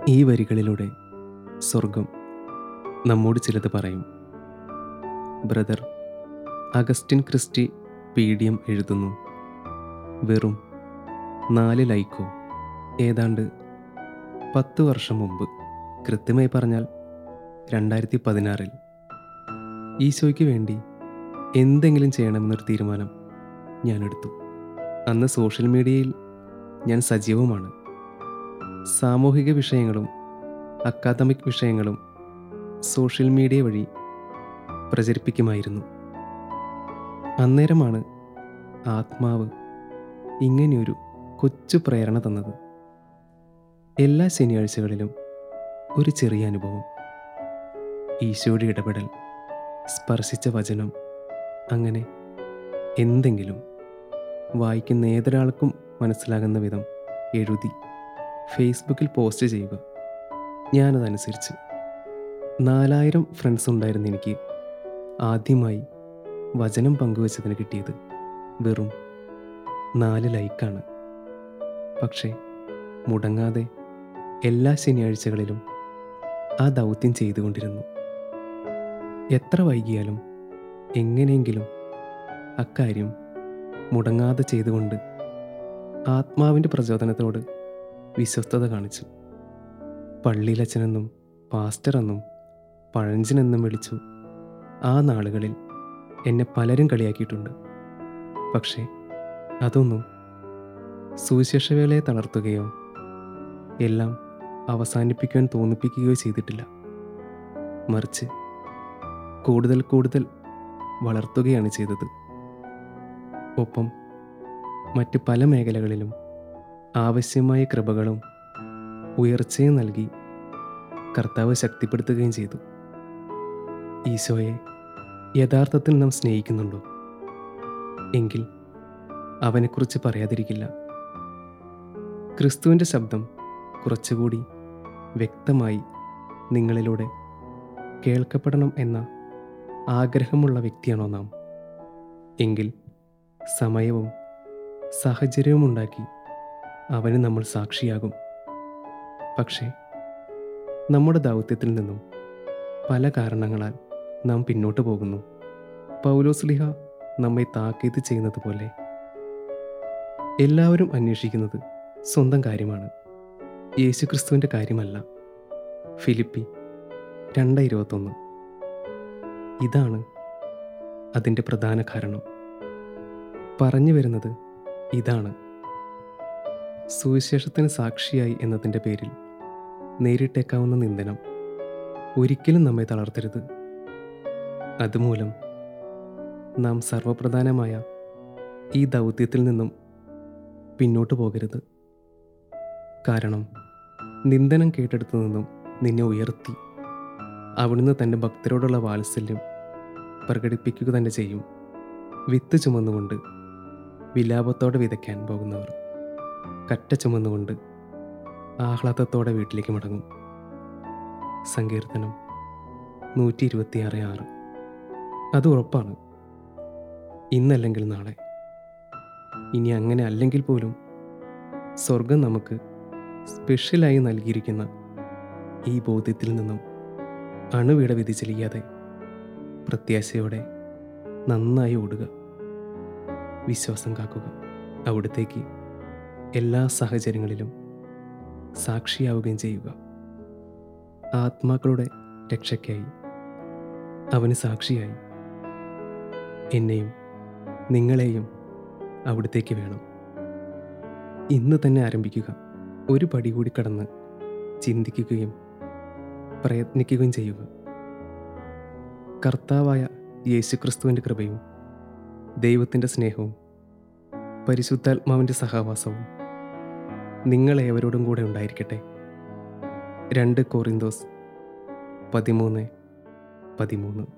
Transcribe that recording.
ഈ വരികളിലൂടെ സ്വർഗം നമ്മോട് ചിലത് പറയും ബ്രദർ അഗസ്റ്റിൻ ക്രിസ്റ്റി പീഡിയം എഴുതുന്നു വെറും നാല് ലൈക്കോ ഏതാണ്ട് പത്ത് വർഷം മുമ്പ് കൃത്യമായി പറഞ്ഞാൽ രണ്ടായിരത്തി പതിനാറിൽ ഈശോയ്ക്ക് വേണ്ടി എന്തെങ്കിലും ചെയ്യണമെന്നൊരു തീരുമാനം ഞാൻ എടുത്തു അന്ന് സോഷ്യൽ മീഡിയയിൽ ഞാൻ സജീവമാണ് സാമൂഹിക വിഷയങ്ങളും അക്കാദമിക് വിഷയങ്ങളും സോഷ്യൽ മീഡിയ വഴി പ്രചരിപ്പിക്കുമായിരുന്നു അന്നേരമാണ് ആത്മാവ് ഇങ്ങനെയൊരു കൊച്ചു പ്രേരണ തന്നത് എല്ലാ ശനിയാഴ്ചകളിലും ഒരു ചെറിയ അനുഭവം ഈശോയുടെ ഇടപെടൽ സ്പർശിച്ച വചനം അങ്ങനെ എന്തെങ്കിലും വായിക്കുന്ന ഏതൊരാൾക്കും മനസ്സിലാകുന്ന വിധം എഴുതി ഫേസ്ബുക്കിൽ പോസ്റ്റ് ചെയ്യുക ഞാനതനുസരിച്ച് നാലായിരം ഫ്രണ്ട്സ് ഉണ്ടായിരുന്ന എനിക്ക് ആദ്യമായി വചനം പങ്കുവച്ചതിന് കിട്ടിയത് വെറും നാല് ലൈക്കാണ് പക്ഷേ മുടങ്ങാതെ എല്ലാ ശനിയാഴ്ചകളിലും ആ ദൗത്യം ചെയ്തുകൊണ്ടിരുന്നു എത്ര വൈകിയാലും എങ്ങനെയെങ്കിലും അക്കാര്യം മുടങ്ങാതെ ചെയ്തുകൊണ്ട് ആത്മാവിൻ്റെ പ്രചോദനത്തോട് വിശ്വസ്തത കാണിച്ചു പള്ളിയിലച്ഛനെന്നും പാസ്റ്റർ എന്നും പഴഞ്ചനെന്നും വിളിച്ചു ആ നാളുകളിൽ എന്നെ പലരും കളിയാക്കിയിട്ടുണ്ട് പക്ഷേ അതൊന്നും സുവിശേഷവേളയെ തളർത്തുകയോ എല്ലാം അവസാനിപ്പിക്കുവാൻ തോന്നിപ്പിക്കുകയോ ചെയ്തിട്ടില്ല മറിച്ച് കൂടുതൽ കൂടുതൽ വളർത്തുകയാണ് ചെയ്തത് ഒപ്പം മറ്റ് പല മേഖലകളിലും ആവശ്യമായ കൃപകളും ഉയർച്ചയും നൽകി കർത്താവ് ശക്തിപ്പെടുത്തുകയും ചെയ്തു ഈശോയെ യഥാർത്ഥത്തിൽ നാം സ്നേഹിക്കുന്നുണ്ടോ എങ്കിൽ അവനെക്കുറിച്ച് പറയാതിരിക്കില്ല ക്രിസ്തുവിൻ്റെ ശബ്ദം കുറച്ചുകൂടി വ്യക്തമായി നിങ്ങളിലൂടെ കേൾക്കപ്പെടണം എന്ന ആഗ്രഹമുള്ള വ്യക്തിയാണോ നാം എങ്കിൽ സമയവും സാഹചര്യവും ഉണ്ടാക്കി അവന് നമ്മൾ സാക്ഷിയാകും പക്ഷേ നമ്മുടെ ദൗത്യത്തിൽ നിന്നും പല കാരണങ്ങളാൽ നാം പിന്നോട്ട് പോകുന്നു പൗലോസ്ലിഹ നമ്മെ താക്കീത് ചെയ്യുന്നത് പോലെ എല്ലാവരും അന്വേഷിക്കുന്നത് സ്വന്തം കാര്യമാണ് യേശുക്രിസ്തുവിൻ്റെ കാര്യമല്ല ഫിലിപ്പി രണ്ട് ഇരുപത്തൊന്ന് ഇതാണ് അതിൻ്റെ പ്രധാന കാരണം പറഞ്ഞു വരുന്നത് ഇതാണ് സുവിശേഷത്തിന് സാക്ഷിയായി എന്നതിൻ്റെ പേരിൽ നേരിട്ടേക്കാവുന്ന നിന്ദനം ഒരിക്കലും നമ്മെ തളർത്തരുത് അതുമൂലം നാം സർവപ്രധാനമായ ഈ ദൗത്യത്തിൽ നിന്നും പിന്നോട്ട് പോകരുത് കാരണം നിന്ദനം കേട്ടെടുത്തു നിന്നും നിന്നെ ഉയർത്തി അവിടുന്ന് തൻ്റെ ഭക്തരോടുള്ള വാത്സല്യം പ്രകടിപ്പിക്കുക തന്നെ ചെയ്യും വിത്ത് ചുമന്നുകൊണ്ട് വിലാപത്തോടെ വിതയ്ക്കാൻ പോകുന്നവർ കറ്റ ചുമന്നുകൊണ്ട് ആഹ്ലാദത്തോടെ വീട്ടിലേക്ക് മടങ്ങും സങ്കീർത്തനം നൂറ്റി ഇരുപത്തിയാറ് ആറ് അത് ഉറപ്പാണ് ഇന്നല്ലെങ്കിൽ നാളെ ഇനി അങ്ങനെ അല്ലെങ്കിൽ പോലും സ്വർഗം നമുക്ക് സ്പെഷ്യലായി നൽകിയിരിക്കുന്ന ഈ ബോധ്യത്തിൽ നിന്നും അണുവിട വ്യതിചലിക്കാതെ പ്രത്യാശയോടെ നന്നായി ഓടുക വിശ്വാസം കാക്കുക അവിടത്തേക്ക് എല്ലാ സാഹചര്യങ്ങളിലും സാക്ഷിയാവുകയും ചെയ്യുക ആത്മാക്കളുടെ രക്ഷയ്ക്കായി അവന് സാക്ഷിയായി എന്നെയും നിങ്ങളെയും അവിടത്തേക്ക് വേണം ഇന്ന് തന്നെ ആരംഭിക്കുക ഒരു പടി കൂടി കടന്ന് ചിന്തിക്കുകയും പ്രയത്നിക്കുകയും ചെയ്യുക കർത്താവായ യേശുക്രിസ്തുവിൻ്റെ കൃപയും ദൈവത്തിൻ്റെ സ്നേഹവും പരിശുദ്ധാത്മാവിൻ്റെ സഹവാസവും നിങ്ങളേവരോടും കൂടെ ഉണ്ടായിരിക്കട്ടെ രണ്ട് കോറിന്തോസ് പതിമൂന്ന് പതിമൂന്ന്